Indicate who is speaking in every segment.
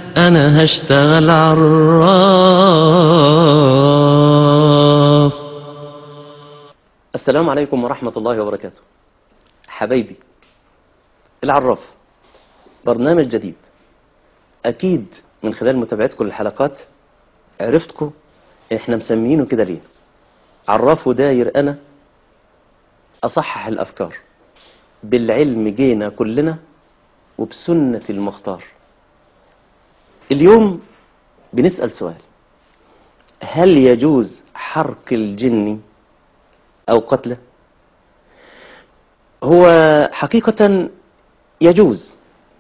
Speaker 1: انا هشتغل عراف
Speaker 2: السلام عليكم ورحمة الله وبركاته حبايبي العراف برنامج جديد أكيد من خلال متابعتكم للحلقات عرفتكم إحنا مسمينه كده ليه عراف وداير أنا أصحح الأفكار بالعلم جينا كلنا وبسنة المختار اليوم بنسأل سؤال هل يجوز حرق الجن أو قتله هو حقيقة يجوز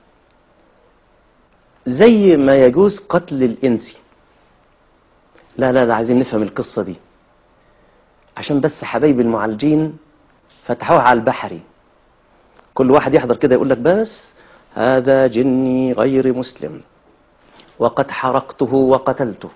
Speaker 2: زي ما يجوز قتل الإنسي لا لا لا عايزين نفهم القصة دي عشان بس حبايب المعالجين فتحوها على البحري كل واحد يحضر كده يقول لك بس هذا جني غير مسلم وقد حرقته وقتلته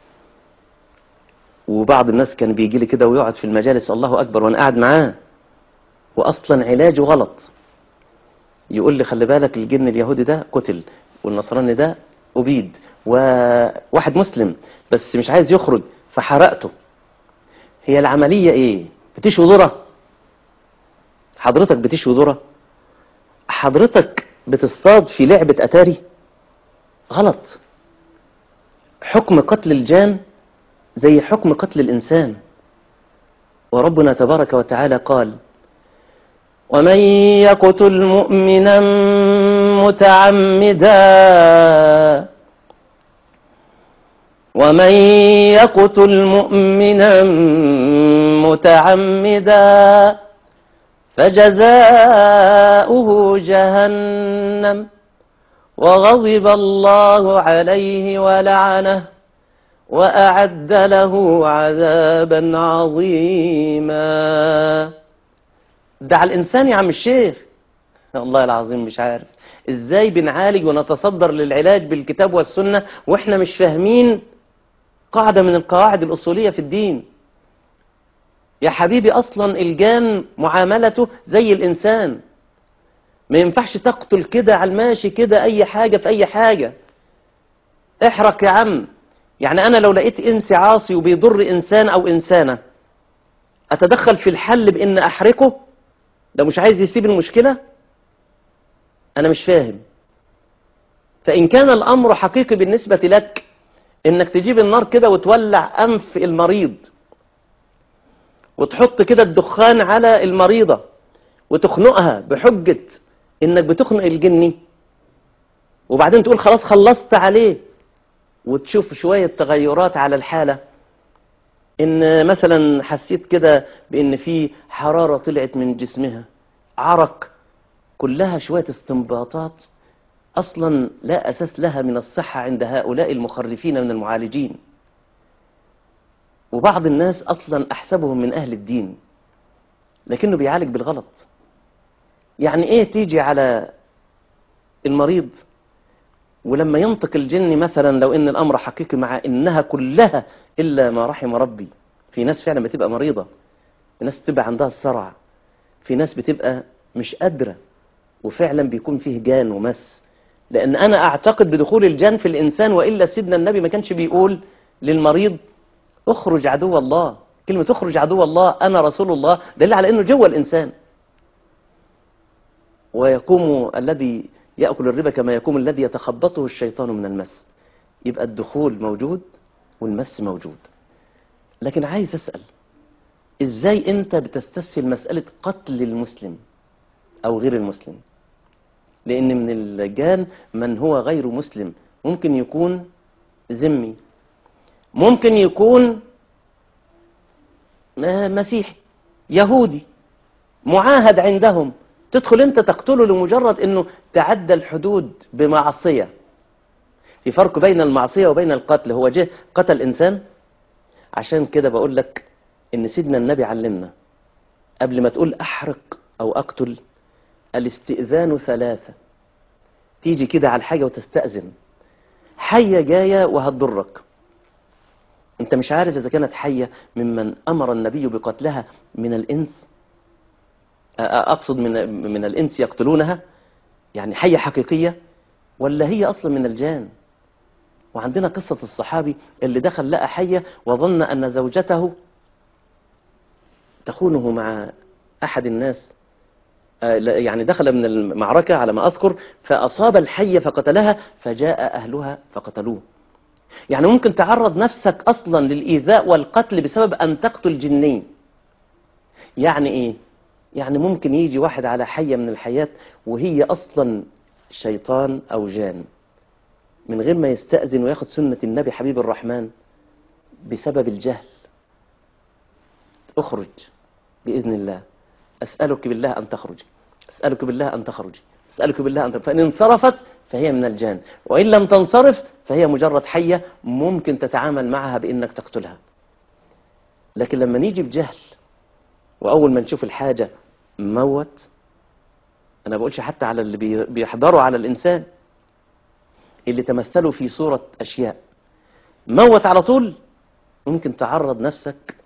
Speaker 2: وبعض الناس كان بيجي لي كده ويقعد في المجالس الله أكبر وأنا قاعد معاه وأصلا علاجه غلط يقول لي خلي بالك الجن اليهودي ده قتل والنصراني ده أبيد وواحد مسلم بس مش عايز يخرج فحرقته هي العملية ايه بتشوي ذرة حضرتك بتشوي ذرة حضرتك بتصطاد في لعبة أتاري غلط حكم قتل الجان زي حكم قتل الإنسان وربنا تبارك وتعالى قال ومن يقتل مؤمنا متعمدا ومن يقتل مؤمنا متعمدا فجزاؤه جهنم وغضب الله عليه ولعنه وأعد له عذابا عظيما ده على الإنسان يا عم الشيخ والله العظيم مش عارف ازاي بنعالج ونتصدر للعلاج بالكتاب والسنة واحنا مش فاهمين قاعدة من القواعد الأصولية في الدين يا حبيبي أصلا الجان معاملته زي الإنسان ما ينفعش تقتل كده على الماشي كده أي حاجة في أي حاجة احرق يا عم يعني أنا لو لقيت إنس عاصي وبيضر إنسان أو إنسانة أتدخل في الحل بإن أحرقه لو مش عايز يسيب المشكلة أنا مش فاهم فإن كان الأمر حقيقي بالنسبة لك إنك تجيب النار كده وتولع أنف المريض وتحط كده الدخان على المريضة وتخنقها بحجة إنك بتخنق الجني وبعدين تقول خلاص خلصت عليه وتشوف شوية تغيرات على الحالة إن مثلا حسيت كده بإن في حرارة طلعت من جسمها عرق كلها شوية استنباطات أصلا لا أساس لها من الصحة عند هؤلاء المخرفين من المعالجين وبعض الناس أصلا أحسبهم من أهل الدين لكنه بيعالج بالغلط يعني إيه تيجي على المريض ولما ينطق الجن مثلا لو إن الأمر حقيقي مع إنها كلها إلا ما رحم ربي في ناس فعلا بتبقى مريضة في ناس بتبقى عندها الصرع في ناس بتبقى مش قادرة وفعلا بيكون فيه جان ومس لأن أنا أعتقد بدخول الجان في الإنسان وإلا سيدنا النبي ما كانش بيقول للمريض اخرج عدو الله كلمة اخرج عدو الله أنا رسول الله دليل على أنه جوه الإنسان ويقوم الذي يأكل الربا كما يقوم الذي يتخبطه الشيطان من المس يبقى الدخول موجود والمس موجود لكن عايز أسأل إزاي أنت بتستسهل مسألة قتل المسلم أو غير المسلم لأن من الجان من هو غير مسلم ممكن يكون ذمي ممكن يكون مسيحي يهودي معاهد عندهم تدخل انت تقتله لمجرد انه تعدى الحدود بمعصية في فرق بين المعصية وبين القتل هو جه قتل انسان عشان كده بقول لك ان سيدنا النبي علمنا قبل ما تقول احرق او اقتل الاستئذان ثلاثة تيجي كده على الحاجة وتستأذن حية جاية وهتضرك انت مش عارف اذا كانت حية ممن امر النبي بقتلها من الانس اقصد من من الانس يقتلونها يعني حية حقيقية ولا هي اصلا من الجان وعندنا قصة الصحابي اللي دخل لقى حية وظن أن زوجته تخونه مع أحد الناس آه، لا- يعني دخل من المعركة على ما أذكر فأصاب الحية فقتلها فجاء أهلها فقتلوه يعني ممكن تعرض نفسك أصلا للإيذاء والقتل بسبب أن تقتل جني يعني إيه؟ يعني ممكن يجي واحد على حية من الحيات وهي أصلا شيطان أو جان من غير ما يستأذن وياخد سنة النبي حبيب الرحمن بسبب الجهل اخرج بإذن الله أسألك بالله أن تخرج أسألك بالله أن تخرج أسألك بالله أن تخرج فإن انصرفت فهي من الجان وإن لم تنصرف فهي مجرد حية ممكن تتعامل معها بإنك تقتلها لكن لما نيجي بجهل وأول ما نشوف الحاجة موت أنا بقولش حتى على اللي بي- بيحضروا على الإنسان اللي تمثلوا في صورة أشياء موت على طول ممكن تعرض نفسك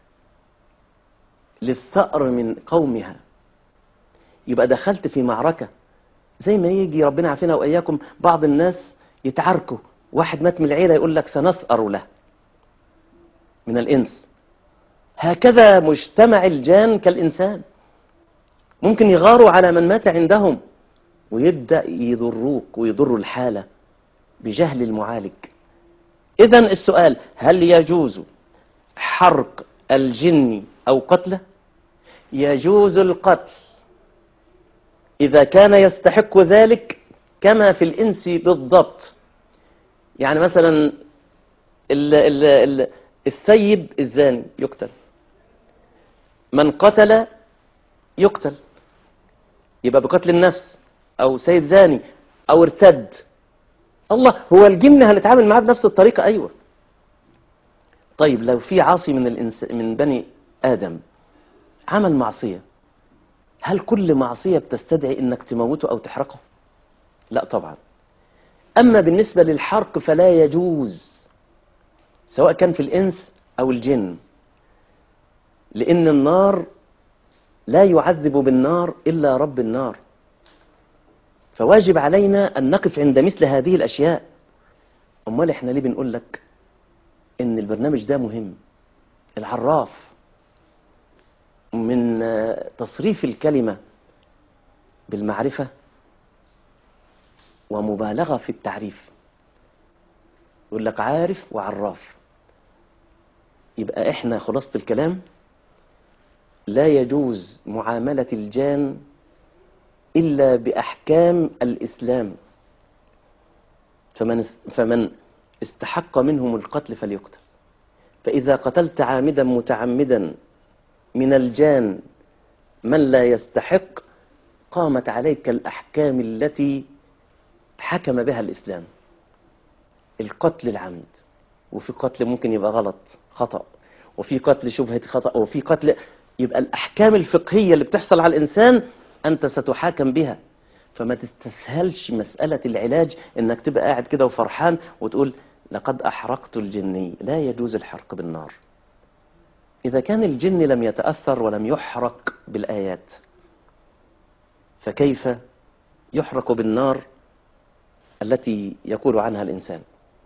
Speaker 2: للثأر من قومها يبقى دخلت في معركة زي ما يجي ربنا يعافينا وإياكم بعض الناس يتعاركوا واحد مات من العيلة يقول لك سنثأر له من الإنس هكذا مجتمع الجان كالإنسان ممكن يغاروا على من مات عندهم ويبدأ يضروك ويضروا الحالة بجهل المعالج إذا السؤال هل يجوز حرق الجن أو قتله يجوز القتل إذا كان يستحق ذلك كما في الإنس بالضبط يعني مثلا ال ال ال الثيب الزاني يقتل من قتل يقتل يبقى بقتل النفس أو سيد زاني أو ارتد الله هو الجن هنتعامل معاه بنفس الطريقة أيوة طيب لو في عاصي من الإنس من بني آدم عمل معصية هل كل معصية بتستدعي انك تموته او تحرقه لا طبعا اما بالنسبة للحرق فلا يجوز سواء كان في الانس او الجن لان النار لا يعذب بالنار الا رب النار فواجب علينا ان نقف عند مثل هذه الاشياء امال احنا ليه بنقول لك ان البرنامج ده مهم العراف من آه، تصريف الكلمة بالمعرفة ومبالغة في التعريف يقول لك عارف وعراف يبقى احنا خلاصة الكلام لا يجوز معاملة الجان إلا بأحكام الإسلام فمن فمن استحق منهم القتل فليقتل فإذا قتلت عامدا متعمدا من الجان من لا يستحق قامت عليك الأحكام التي حكم بها الإسلام القتل العمد وفي قتل ممكن يبقى غلط خطأ وفي قتل شبهة خطأ وفي قتل يبقى الأحكام الفقهية اللي بتحصل على الإنسان أنت ستحاكم بها فما تستسهلش مسألة العلاج إنك تبقى قاعد كده وفرحان وتقول لقد أحرقت الجني لا يجوز الحرق بالنار إذا كان الجن لم يتأثر ولم يحرق بالآيات فكيف يحرق بالنار التي يقول عنها الإنسان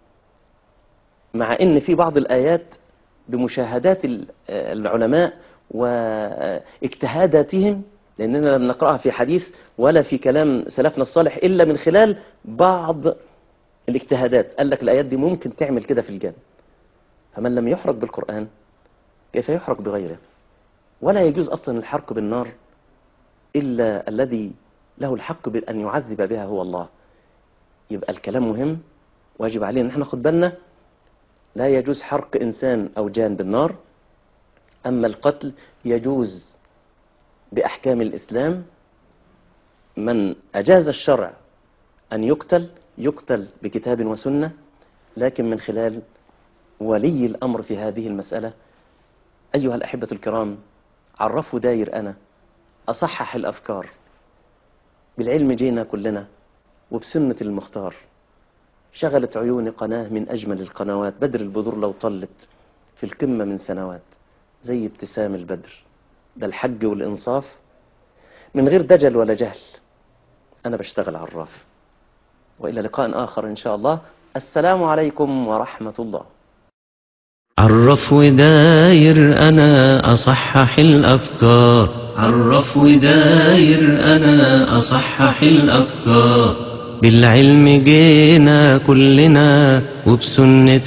Speaker 2: مع أن في بعض الآيات بمشاهدات ال- العلماء واجتهاداتهم لأننا لم نقرأها في حديث ولا في كلام سلفنا الصالح إلا من خلال بعض الاجتهادات قال لك الآيات دي ممكن تعمل كده في الجن فمن لم يحرق بالقرآن كيف يحرق بغيره ولا يجوز أصلا الحرق بالنار إلا الذي له الحق بأن يعذب بها هو الله يبقى الكلام مهم واجب علينا ان احنا ناخد بالنا لا يجوز حرق إنسان أو جان بالنار أما القتل يجوز بأحكام الإسلام من أجاز الشرع أن يقتل يقتل بكتاب وسنة لكن من خلال ولي الأمر في هذه المسألة أيها الأحبة الكرام عرفوا داير أنا أصحح الأفكار بالعلم جينا كلنا وبسنة المختار شغلت عيوني قناة من أجمل القنوات بدر البذور لو طلت في القمة من سنوات زي ابتسام البدر ده الحج والإنصاف من غير دجل ولا جهل أنا بشتغل عراف وإلى لقاء آخر إن شاء الله السلام عليكم ورحمة الله
Speaker 1: عرف وداير أنا أصحح الأفكار عرف وداير أنا أصحح الأفكار بالعلم جينا كلنا وبسنة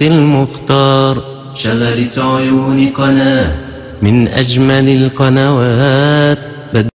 Speaker 1: المختار شغلت عيوني قناة من أجمل القنوات